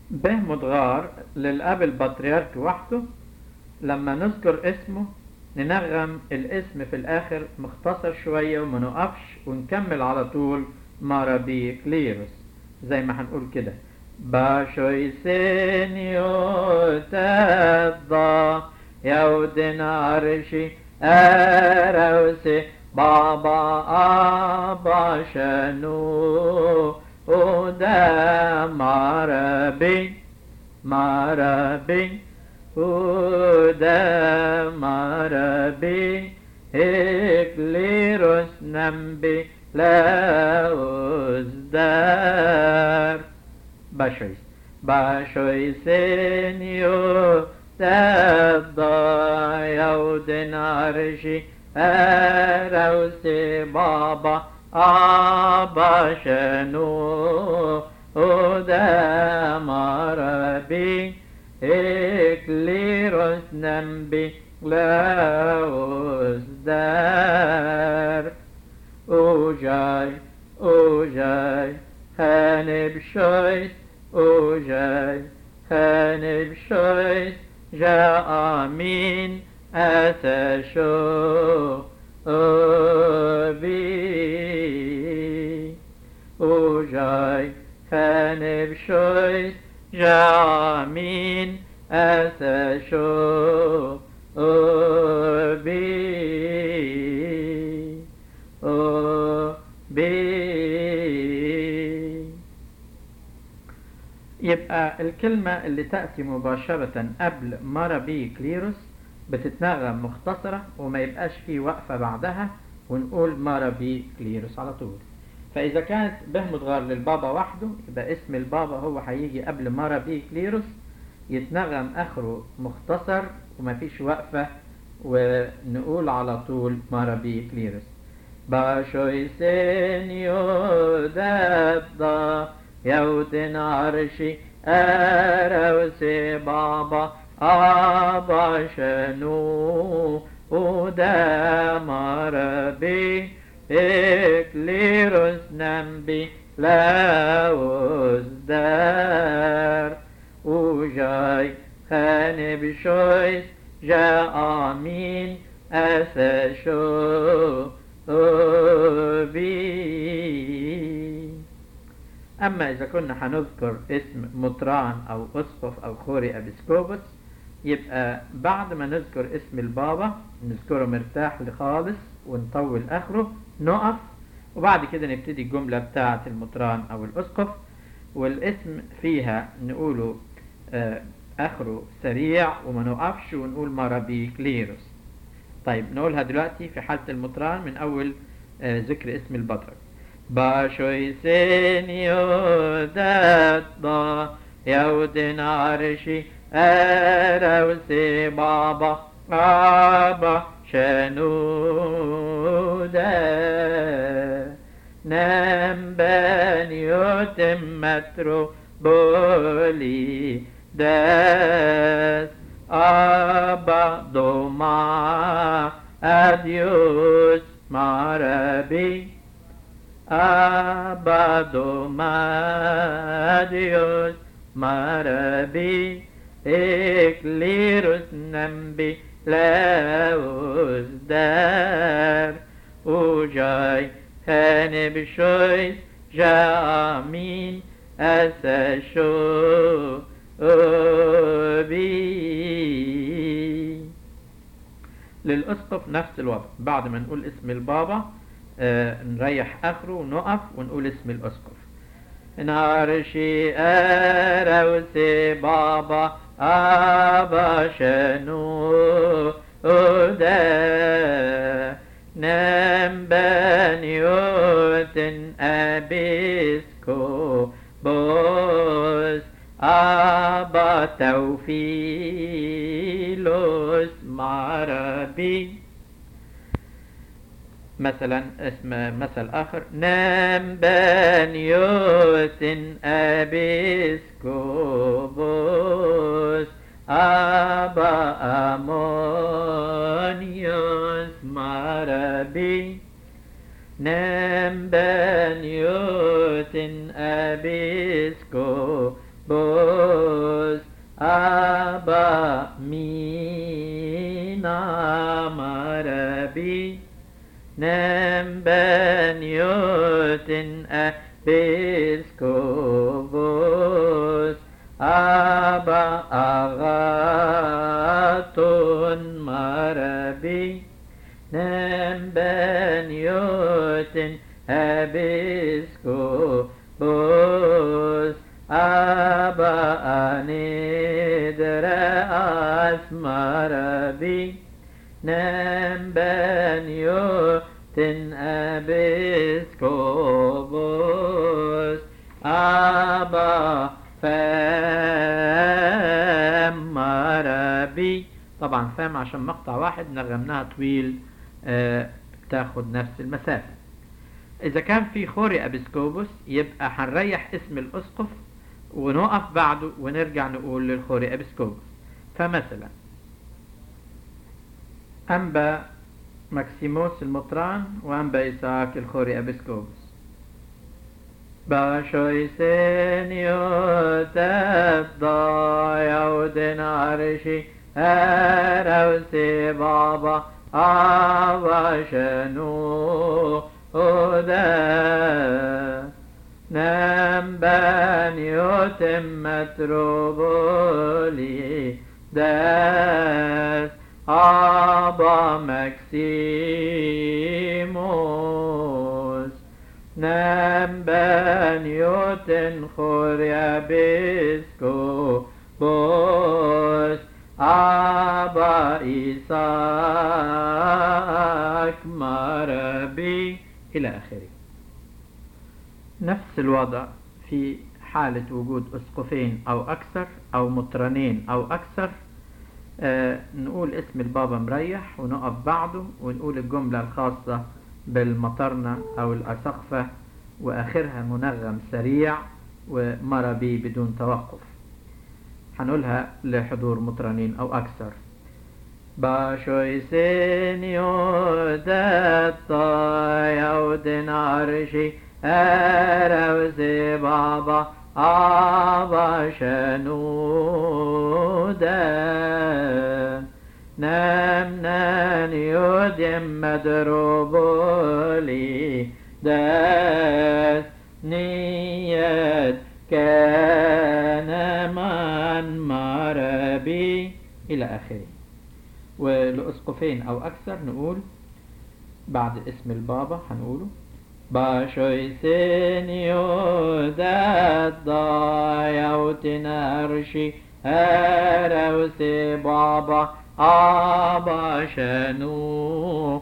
به مدغار للأب البطريرك وحده لما نذكر اسمه ننغم الاسم في الآخر مختصر شوية وما نقفش ونكمل على طول مارابي كليروس زي ما هنقول كده باشوي سينيو تبضى يودن عرشي أروسي بابا أبا شنو ودا مربي مربي ودا مربي إكليروس نمبي لا أزدار باشويس باشويس سينيو تبضى يودن عرشي أروسي بابا أبا شنو ودا مربي إكليروس نمبي لا أصدار أوجاي أوجاي هانب شويس أوجاي هانب شويس جاء مين أتشو أبي أوجاي هانب شويس جاء مين أتشو أبي أبي يبقى الكلمة اللي تأتي مباشرة قبل مربي كليروس بتتنغم مختصرة وما يبقاش فيه وقفة بعدها ونقول مربي كليروس على طول فإذا كانت به متغار للبابا وحده يبقى اسم البابا هو هيجي قبل مربي كليروس يتنغم آخره مختصر وما فيش وقفة ونقول على طول مربي كليروس باشوي سينيو دبدا يودن عرشي أروسي بابا أبا شنو ودا مربي إكليروس نمبي لا وزدار وجاي خاني بشويس جاء مين أسشو بي أما إذا كنا هنذكر اسم مطران أو أسقف أو خوري أبسكوبس يبقى بعد ما نذكر اسم البابا نذكره مرتاح خالص ونطول آخره نقف وبعد كده نبتدي الجملة بتاعة المطران أو الأسقف والاسم فيها نقوله آه آخره سريع وما نقفش ونقول مربي كليروس طيب نقولها دلوقتي في حالة المطران من أول آه ذكر اسم البطرك باشوي سينيو دادا يودن عرشي أروسي بابا بابا شنودا نمبن يتم مترو بولي داس أبا دوما أديوس مربي Abado Dios Marabi Eclirus Nambi Laus Dar Ujai Hanib Shois Jamin Asasho Obi للأسقف نفس الوضع بعد ما نقول اسم البابا آه نريح آخره ونقف ونقول اسم الأسقف نارشي أروسي بابا أبا شنو أدا نمبن يوتن أبيسكو بوس أبا توفيلوس مربي مثلا اسم مثل آخر نام بنيوت أبيسكوبوس أبا أمونيوس مربي نام بنيوت أبيسكوبوس نمبن يوتن أبسكوبوس أبا أغاتون مربي نمبن يوتن أبسكوبوس أبا أندر أسمربي نمبن يوتن أبسكوبوس أبا فام ربي طبعا فام عشان مقطع واحد نغمناها طويل آه تاخد نفس المسافة إذا كان في خوري أبسكوبوس يبقى هنريح اسم الأسقف ونقف بعده ونرجع نقول للخوري أبسكوبوس فمثلا أنبا ماكسيموس المطران وأنبا إساك الخوري أبسكوبوس باشوي سينيو تبضى يودن عرشي أروسي بابا أباشنو أدا نمبن يتم متروبولي داس أبا مكسيموس نمبن يوتن خوريا بيسكو بوس أبا إيساك مربي إلى آخره نفس الوضع في حالة وجود أسقفين أو أكثر أو مطرنين أو أكثر آه نقول اسم البابا مريح ونقف بعده ونقول الجملة الخاصة بالمطرنة أو الأسقفة وآخرها منغم سريع ومربي بدون توقف هنقولها لحضور مطرنين أو أكثر باشوي سينيو داتا يودن عرشي أروزي بابا أبا شنودا نمنان يدم مدروبولي داس نيت كان من مربي إلى آخره ولأسقفين أو أكثر نقول بعد اسم البابا هنقوله باشوي سينيو داد ضايوتن أرشي أروسي بابا أبا شنو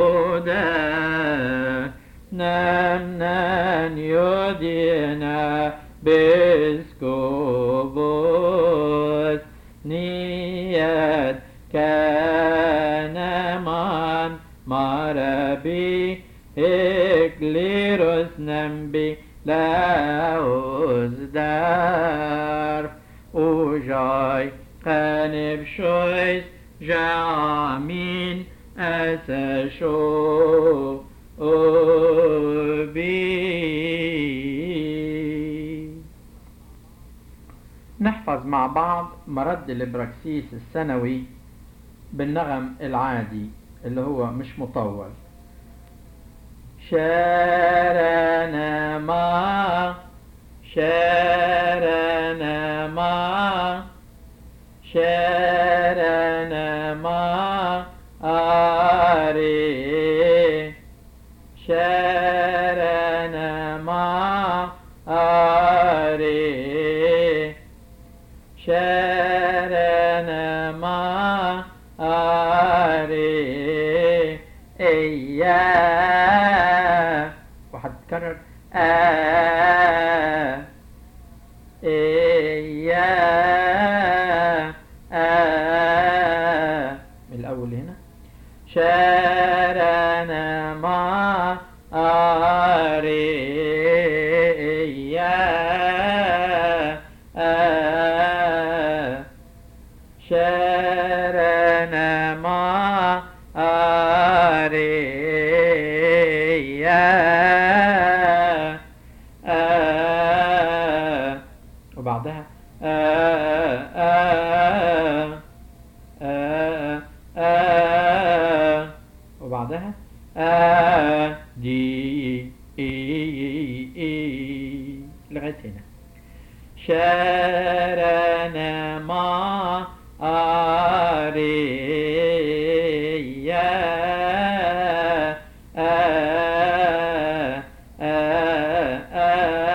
أدا نمنان يدينا بسكوبوس نيات كان من مربي إكليروس نمبي لاوز دار وجاي قانب شويس جامين أسشو بي نحفظ مع بعض مرد الابراكسيس السنوي بالنغم العادي اللي هو مش مطول شارنا ما شارنا ما شارنا ما آري شارنا ما آري شارنا ما آري إياه وهتكرر آه إياه آه من الأول هنا شارنا ما آري إياه آه شارنا ما آريا آه وبعدها آه آه آه آه وبعدها آ دي إي إي لغاية هنا شارنا ما أريا آ آ آ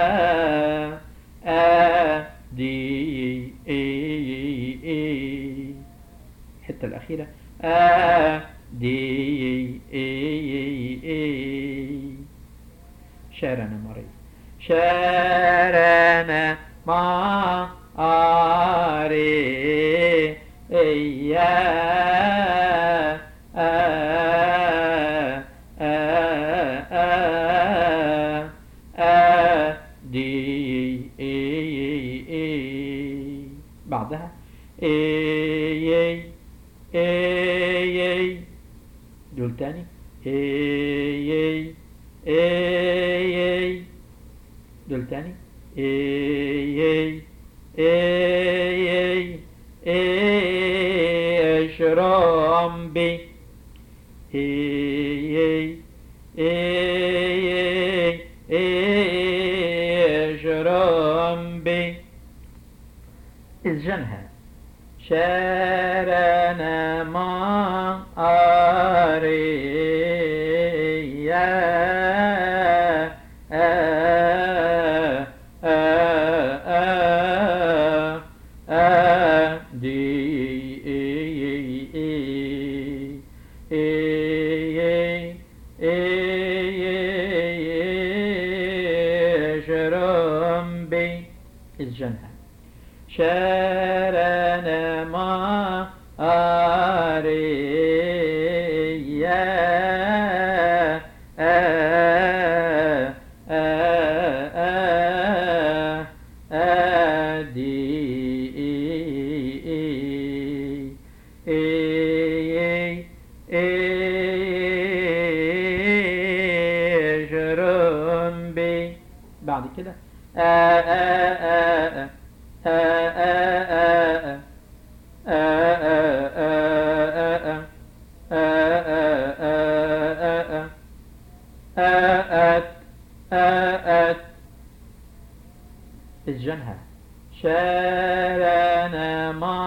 آ دي إي إي الحتة الأخيرة آ دي إي إي شارنا مريض شارنا ما أري إيا آ آ آ آ دي إي إي بعدها إي إي إي دول تاني إي إي إي دول تاني إي إي إي إي اشرم بي إي إي إي إي اشرم بي إذجنها شارنا ما أريا آ آ آ آ دي إي إي إي إي شرم بي إذجنها شارنا ما أريا آ آ آ آ دي إي إي إي شرم بي بعد كده آ آ آ آ آ آ الجنها شارنا ما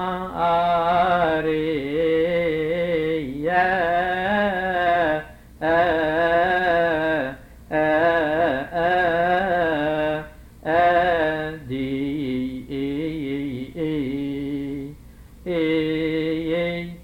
أريا آ آ آ آ دي إي إي إي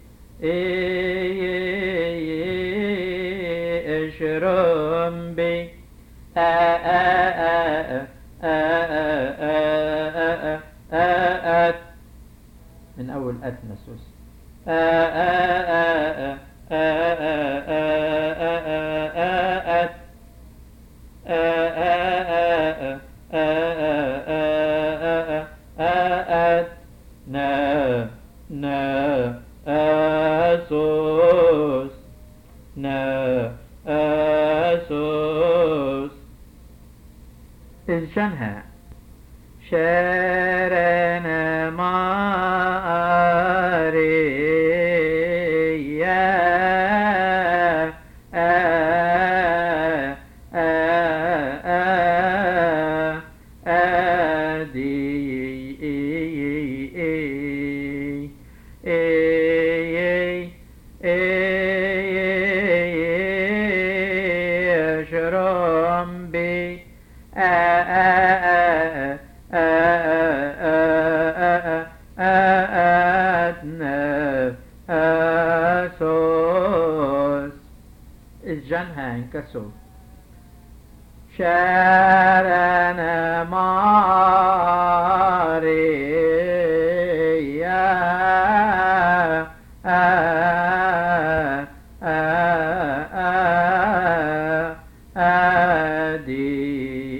إي اشرم بي آ آ آ آ آ آ آ آ من أول أت نسوس آ آ آ آ آ آ آ نا نا أسوس نا أسوس إذشانها شارنا ما أريا آ آ آ آ دي إي إي إي إي أشرم بي آ آ آ آ آ آ أتنا أسوس الجنها انكسر شارنا ماريا آ آ آ آ دي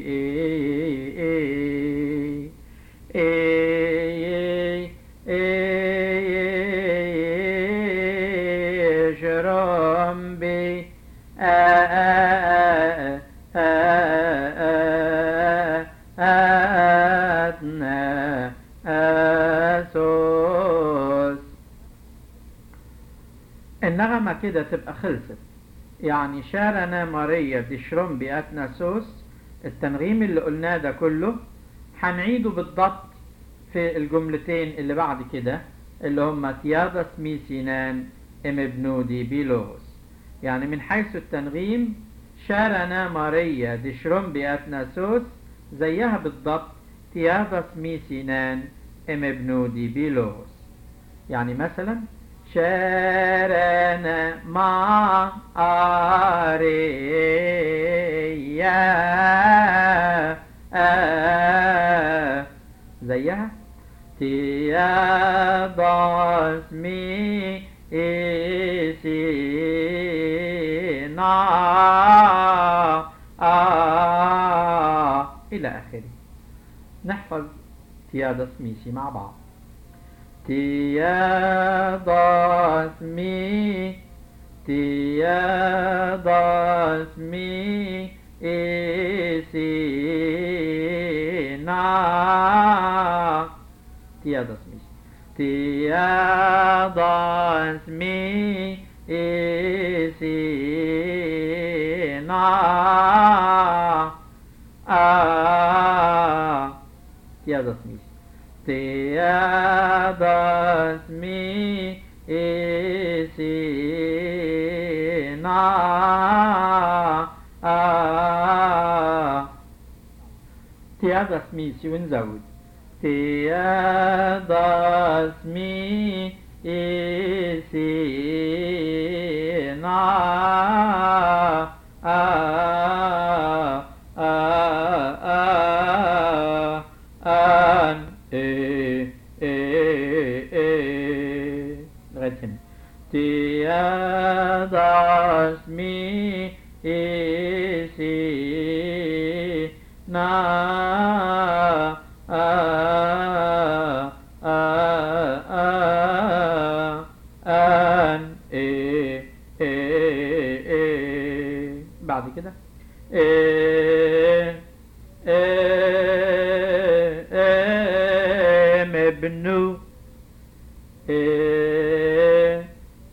شرم بي أتنا أسوس النغمة كده تبقى خلصت يعني شارنا ماريا ديشروم بأتناسوس التنغيم اللي قلناه ده كله هنعيده بالضبط في الجملتين اللي بعد كده اللي هما تيادس ميسينان ام ابنودي بيلوس يعني من حيث التنغيم شارنا ماريا ديشروم بأتناسوس زيها بالضبط تيادس ميسينان ام ابنودي بيلوس يعني مثلا شارنا مع آريا آه زيها تيادس مي إسينا آه إلى آخره نحفظ تيادس ميسي مع بعض تيادس مي تيادس مي إسينا تيادس مي تيادس مي إسينا آه تيادس مي تيادس مي إسينا آه تيادس ميسي ونزود تيادس مي إسينا آه آه آه آن إيه إيه إيه لغاية هنا تيادس مي إسينا آه آه آه آن إيه إيه إيه بعد كده إيه إيه إيه مبنو إيه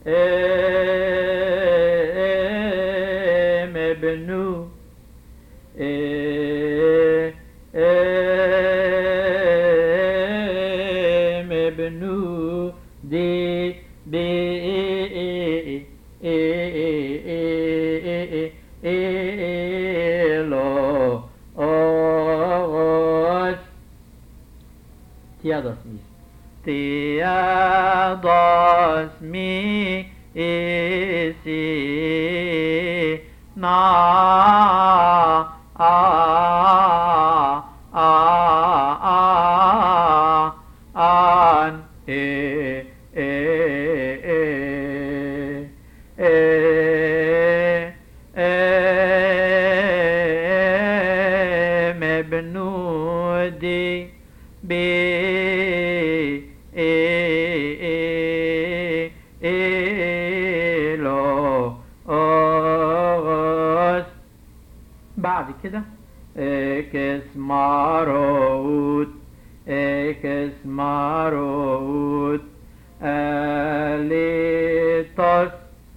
إيه مبنو إيه إيه مبنو دي بي إيه إيه إيه لو أوس تيادس مي تيادس مي إسي نا آه آه آه آن إيه إيه إيه إيه إيه مبنودي بي إيه إيه إيه لو أوس بعد كده اكس ماروت اكس ماروت اليتوس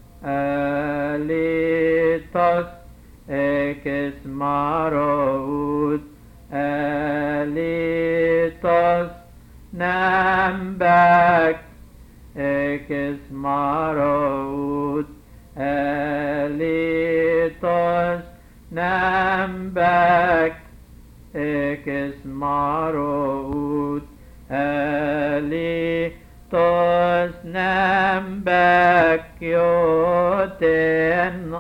اليتوس اكس ماروت اليتوس نمبك اكس ماروت اليتوس نمبك اكس ماروت اليتوس نمبك يوتن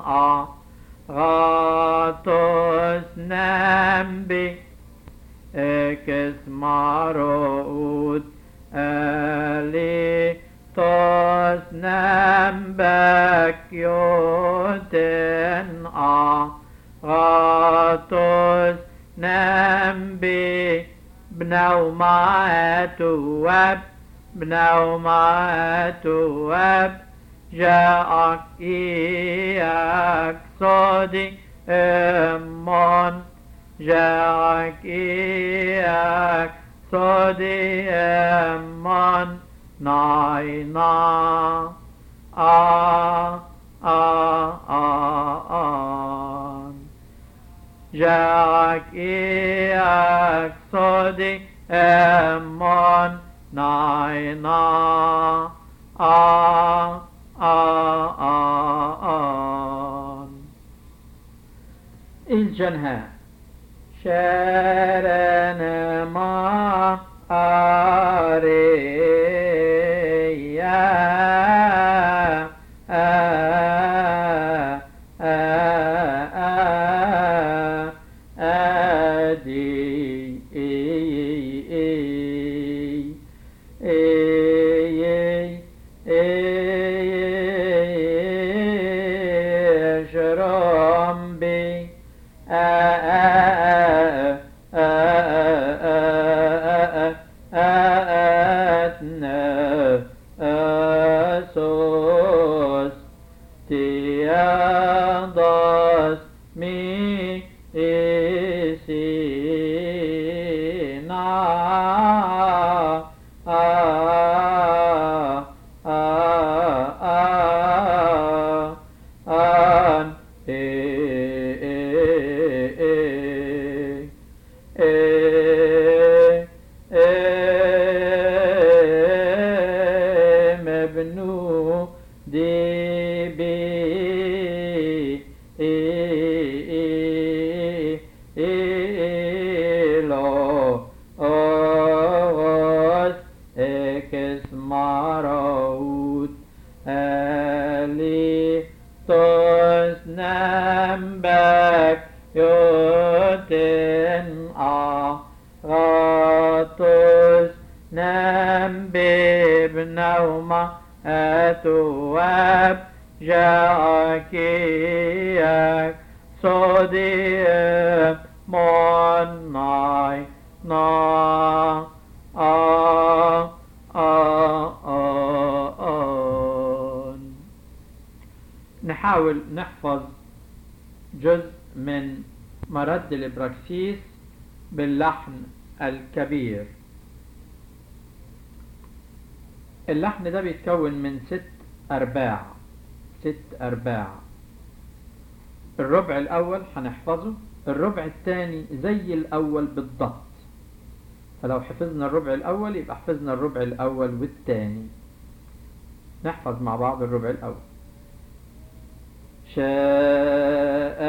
غاتوس نمبي اكس ماروت اليتوس نمبك يوتن غاتوس نمبي بنومات وب بنومات وب جاءك إياك صدي أمون جاءك إياك صدي أمون ناينا آه آه آه iak sodi emon naina a a a an الجنها شرن ما أريا أدي شرم بي أتنا أسوس تيادس مي إسينا أن مبنو دي بي إلو أوس إكس ماروت ألي توس نمبك يوتن آغاتوس نمبي بنوما أتواب جاكيك صدي من ناي نا آ آ آ آن. نحاول نحفظ جزء من مرد الإبراكسيس باللحن الكبير اللحن ده بيتكون من ست أرباع ست أرباع الربع الأول هنحفظه الربع الثاني زي الأول بالضبط فلو حفظنا الربع الأول يبقى حفظنا الربع الأول والثاني نحفظ مع بعض الربع الأول شاء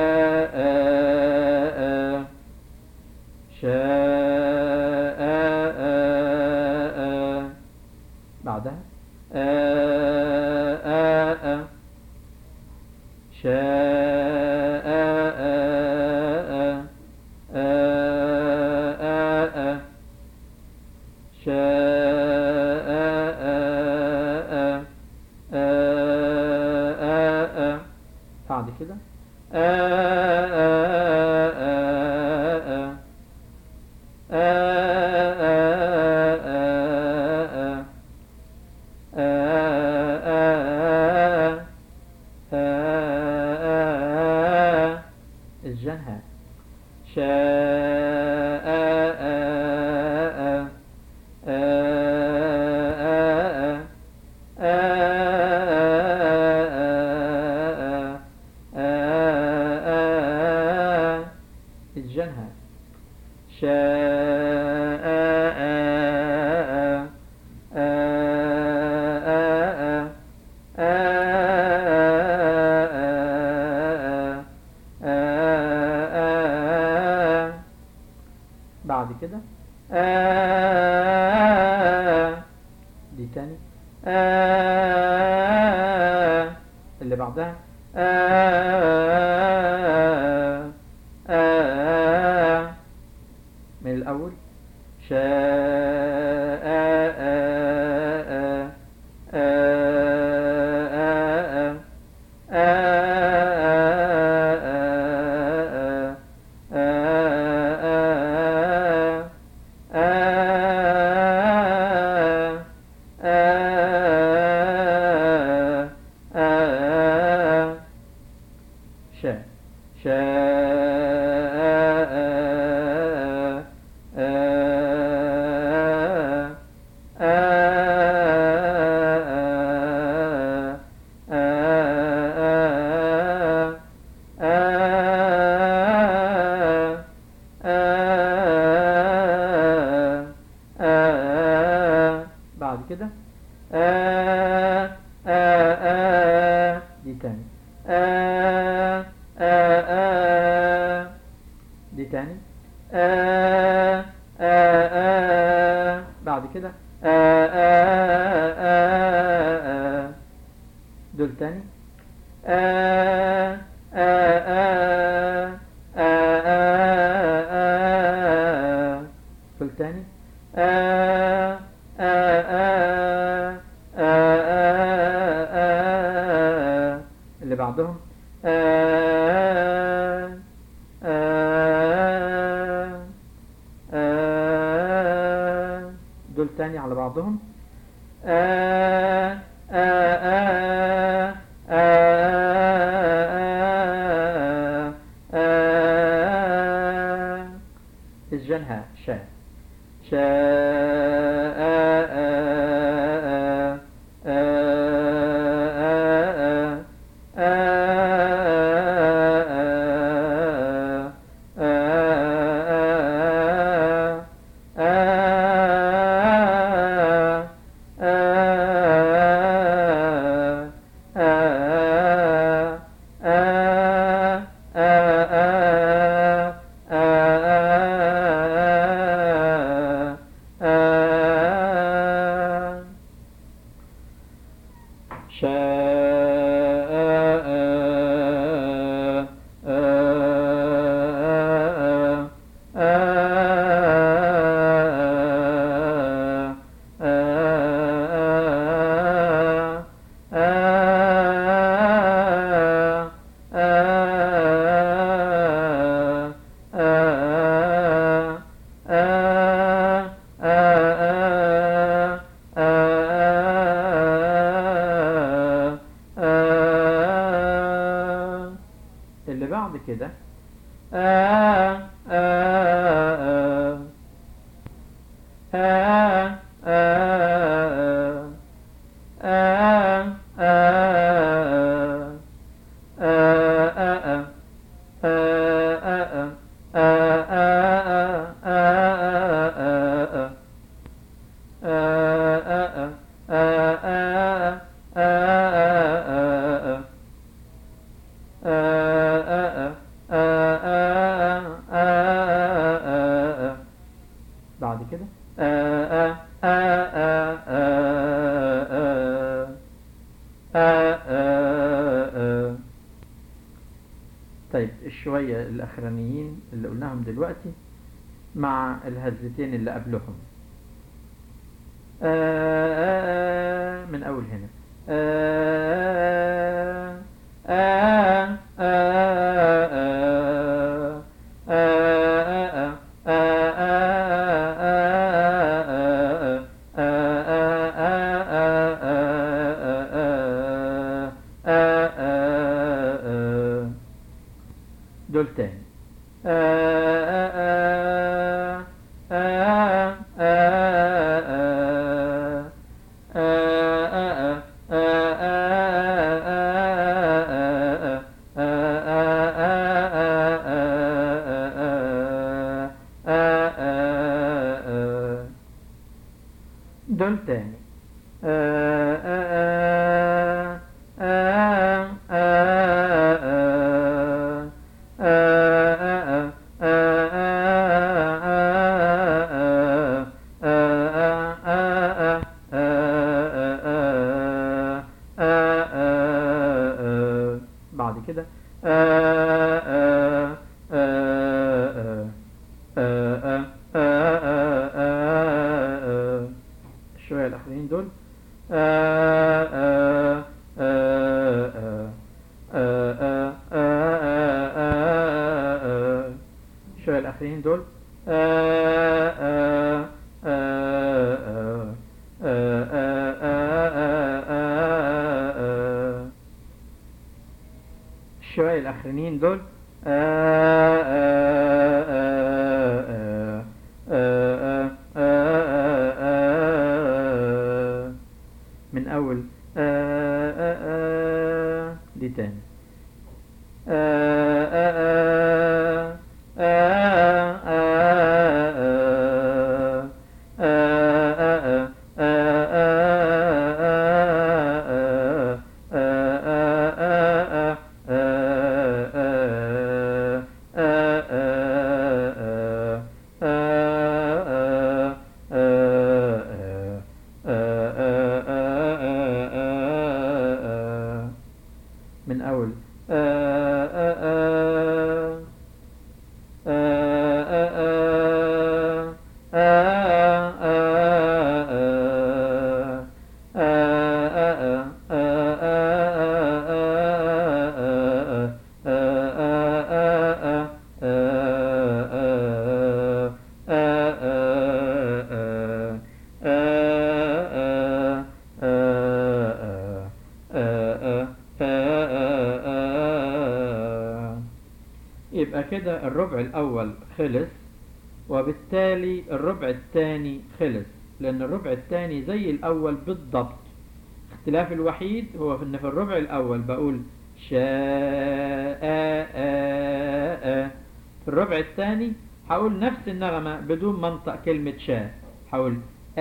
شاء بعدها شاء شاء بعد كده الجنها الجنها بعد كده دي تاني اللي بعدها من الأول شاء آه بعد كده آه آه آه دي تاني آه آه آه دي تاني آه آه آه بعد كده آه آه آه آه دول تاني آه آه آه آه آه آه دول تاني آه آه آه آه آه آه اللي بعدهم آه آه آه دول تاني على بعضهم آه آه آه آه آه الجنها شاء اللي بعد كده آه آه آه آه آه آه آه آه آه بعد كده طيب الشوية الأخرانيين اللي قلناهم دلوقتي مع الهزتين اللي قبلهم من أول هنا دول تاني دول تاني بعد كده الشوية الأخرين دول الشوية الأخرين دول الشوية الأخرانيين دول من أول دي تاني آه كده الربع الأول خلص وبالتالي الربع الثاني خلص لأن الربع الثاني زي الأول بالضبط اختلاف الوحيد هو في ان في الربع الأول بقول شاء في الربع الثاني هقول نفس النغمة بدون منطق كلمة شاء هقول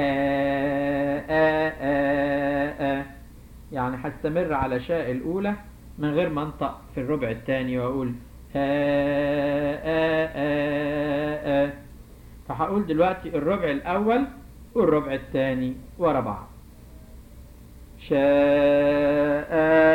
يعني هستمر على شاء الأولى من غير منطق في الربع الثاني وأقول فهقول دلوقتي الربع الأول والربع الثاني ورا بعض شاء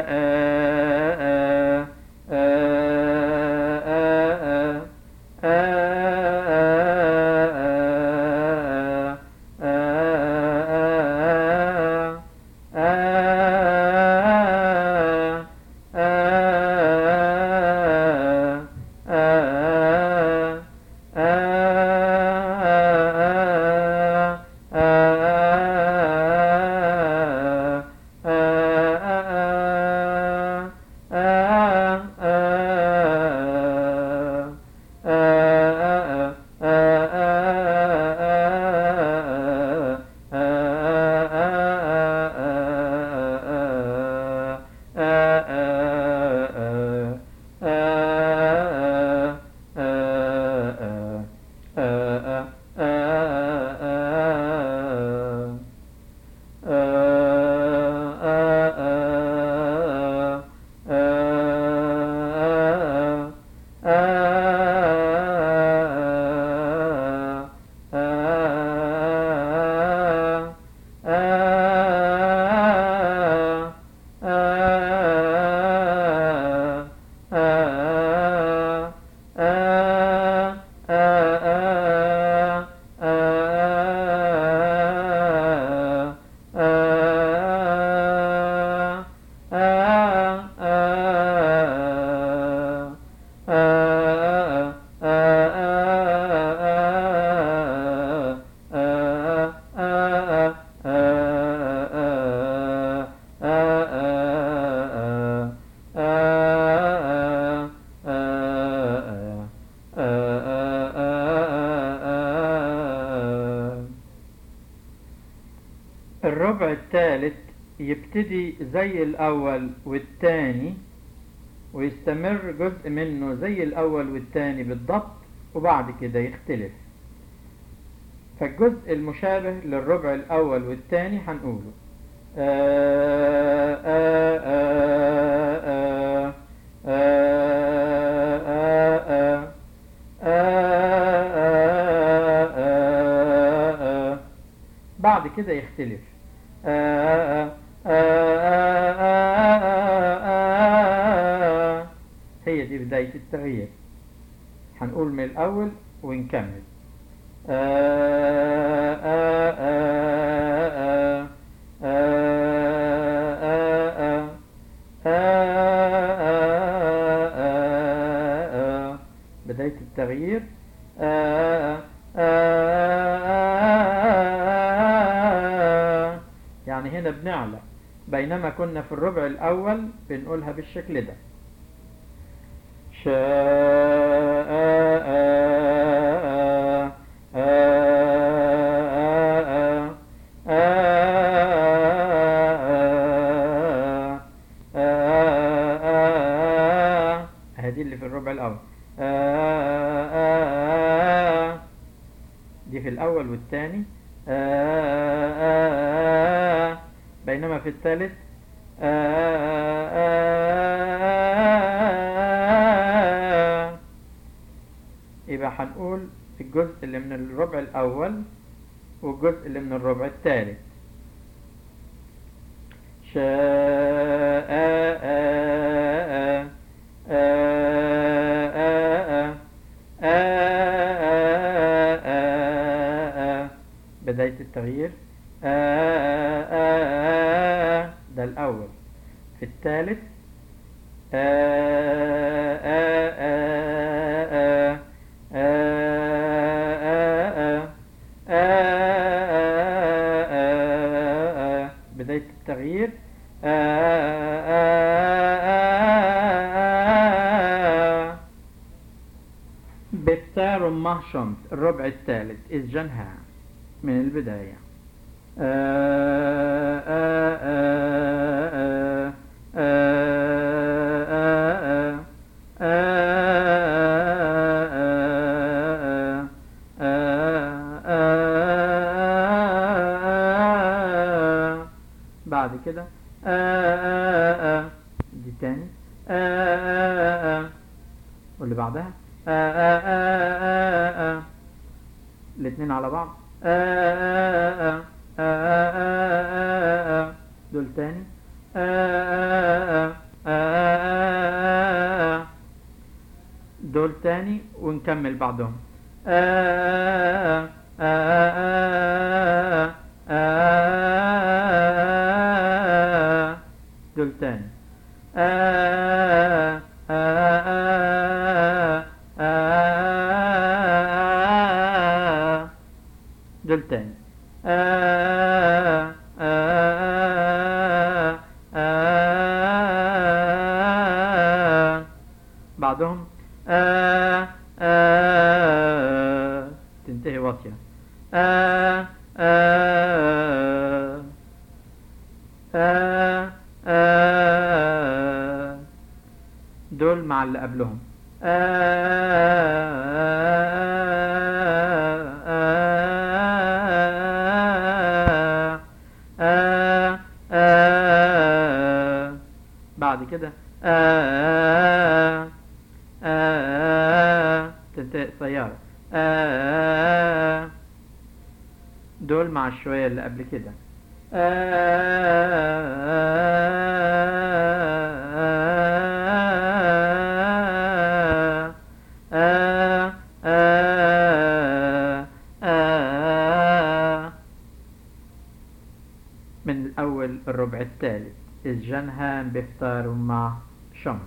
الربع الثالث يبتدي زي الأول والتاني ويستمر جزء منه زي الأول والتاني بالضبط وبعد كده يختلف فالجزء المشابه للربع الأول والتاني هنقوله آآ آآ آآ آآ آآ بعد كده يختلف هي دي بداية التغيير هنقول من الأول ونكمل بداية التغيير يعني هنا بنعلى بينما كنا في الربع الأول بنقولها بالشكل ده هذه اللي في الربع الأول دي في الأول والثاني بينما في الثالث يبقى هنقول الجزء اللي من الربع الأول والجزء اللي من الربع الثالث شاء بداية التغيير ده الأول في الثالث بداية التغيير مع شمس الربع الثالث إسجنها من البداية آه آه آه آه آه بعد كده دي تاني واللي بعدها الاثنين على بعض دول تاني دول تاني ونكمل بعضهم دول تاني دول تاني بعضهم تنتهي واطية دول مع اللي قبلهم بعد كده تنتهي سيارة دول مع الشوية اللي قبل كده من الأول الربع الثالث الجنها بيختار مع شمس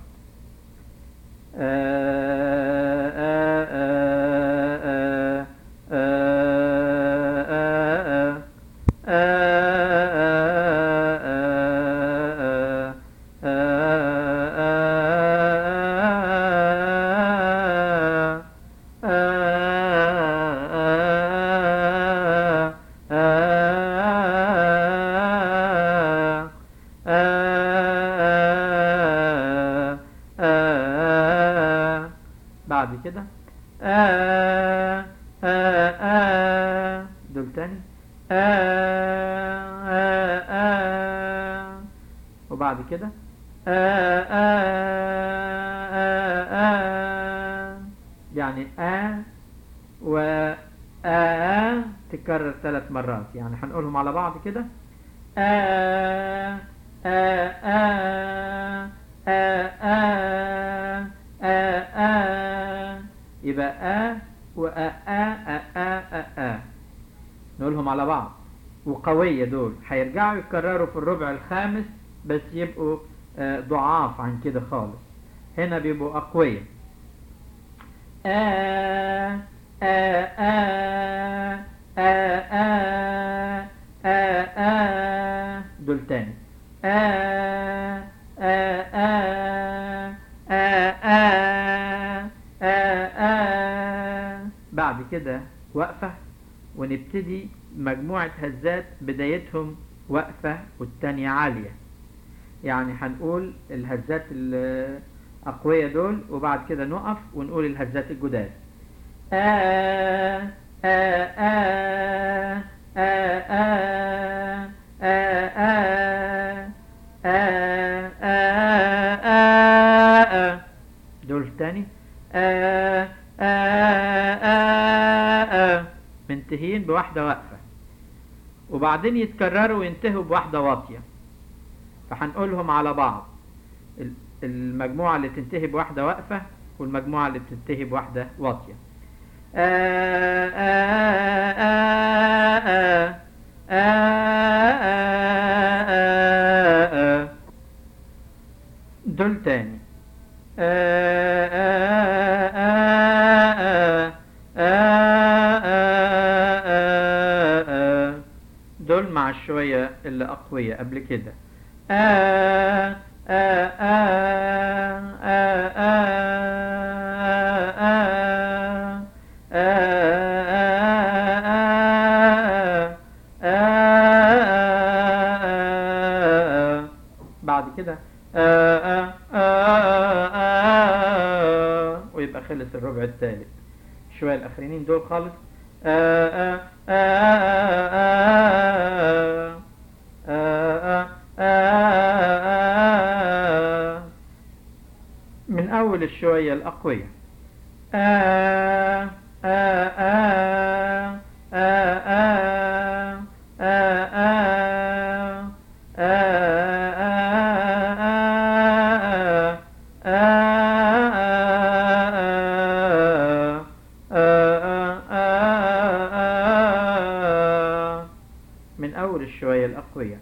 بعد كده آه آه آه دول تاني آه آه آه وبعد كده آه آه آه آه يعني آه و آه تكرر ثلاث مرات يعني هنقولهم على بعض كده آه آه آه آه آه آه آه يبقى آ وآ آ آ آ آ آ نقولهم على بعض وقوية دول هيرجعوا يتكرروا في الربع الخامس بس يبقوا آه ضعاف عن كده خالص هنا بيبقوا أقوياء آ آ آ آ آ آ آ دول تاني آ آ آ آه آه آه آه بعد كده وقفة ونبتدي مجموعة هزات بدايتهم وقفة والتانية عالية يعني هنقول الهزات الأقوية دول وبعد كده نقف ونقول الهزات الجداد آه آه آه آه آه آه آه آه آه دول تاني آه آه آه آه منتهين بواحدة واقفة وبعدين يتكرروا وينتهوا بواحدة واطية فهنقولهم على بعض المجموعة اللي تنتهي بواحدة واقفة والمجموعة اللي بتنتهي بواحدة واطية آه آه آه آه آه دول تاني دول مع الشوية اللي أقوية قبل كده آه آه آه آه آه آه بعد كده آه آه آه آه ويبقى خلص الربع الثالث شوية الأخرين دول خالص آه آه آه آه آه آه من أول الشوية الأقوية آه آه آه آه آه آه من أول الشوية الأقوية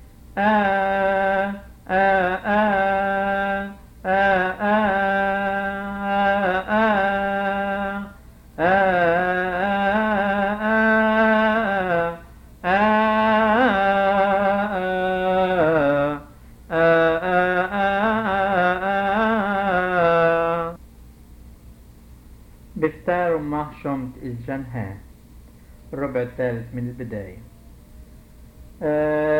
بفتار ما شمت الجنها الربع الثالث من البداية